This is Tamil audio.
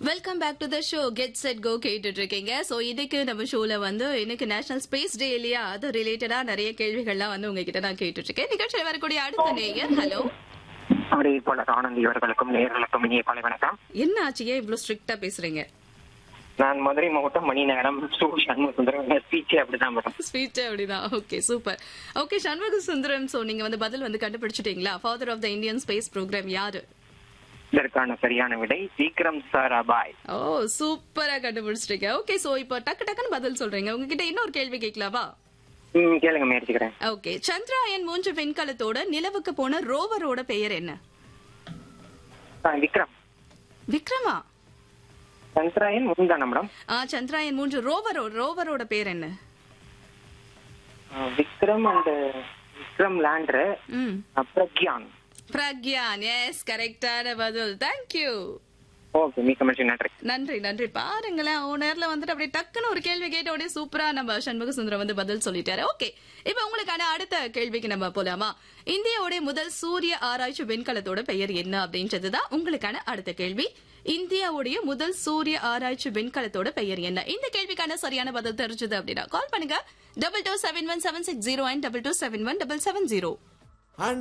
welcome back to the show get set go கேட்டுட்டு இருக்கீங்க சோ இதுக்கு நம்ம ஷோல வந்து இன்னைக்கு நேஷனல் ஸ்பேஸ் டே இல்லையா அது ரிலேட்டடா நிறைய கேள்விகள்லாம் வந்து உங்ககிட்ட நான் கேட்டுட்டு இருக்கேன் நிகழ்ச்சியில் வரக்கூடிய அடுத்த நேயர் ஹலோ அப்படி போல ஆனந்த் இவர்களுக்கும் நேர்களுக்கும் இனிய காலை வணக்கம் என்ன ஆச்சு ஏன் இவ்வளவு ஸ்ட்ரிக்டா பேசுறீங்க நான் மதுரை மாவட்டம் மணி நேரம் சு சண்முக சுந்தரம் ஸ்பீச்சே அப்படிதான் மேடம் ஸ்பீச் அப்படிதான் okay super okay Shanmuga Sundaram so நீங்க வந்து பதில் வந்து கண்டுபிடிச்சிட்டீங்களா father of the Indian space programme யாரு இதற்கான சரியான விடை விக்ரம் சாராபாய் ஓ சூப்பரா கண்டுபிடிச்சிட்டீங்க ஓகே சோ இப்போ டக்கு டக்குன்னு பதில் சொல்றீங்க உங்ககிட்ட இன்னொரு கேள்வி கேட்கலாமா ம், கேளுங்க முயற்சிக்கிறேன் ஓகே சந்திராயன் மூன்று விண்கலத்தோட நிலவுக்கு போன ரோவரோட பெயர் என்ன ஆ, விக்ரம் விக்ரமா சந்திராயன் முன்தான மேடம் ஆ சந்திராயன் மூன்று ரோவரோ ரோவரோட பேர் என்ன ஆ, விக்ரம் அண்ட் விக்ரம் லேண்டர் ம் பிரக்யான் பிரக்யான் எஸ் கரெக்டான பதில் தேங்க்யூ ஓகே மிக்க மகிழ்ச்சி நன்றி நன்றி நன்றி பாருங்களேன் ஓ நேர்ல வந்துட்டு அப்படியே டக்குன்னு ஒரு கேள்வி கேட்ட உடனே சூப்பரா நம்ம சண்முக சுந்தரம் வந்து பதில் சொல்லிட்டாரு ஓகே இப்போ உங்களுக்கான அடுத்த கேள்விக்கு நம்ம போலாமா இந்தியாவுடைய முதல் சூரிய ஆராய்ச்சி விண்கலத்தோட பெயர் என்ன அப்படின்றதுதான் உங்களுக்கான அடுத்த கேள்வி இந்தியாவுடைய முதல் சூரிய ஆராய்ச்சி விண்கலத்தோட பெயர் என்ன இந்த கேள்விக்கான சரியான பதில் தெரிஞ்சது அப்படின்னா கால் பண்ணுங்க double two seven one seven six zero and double two seven one double seven zero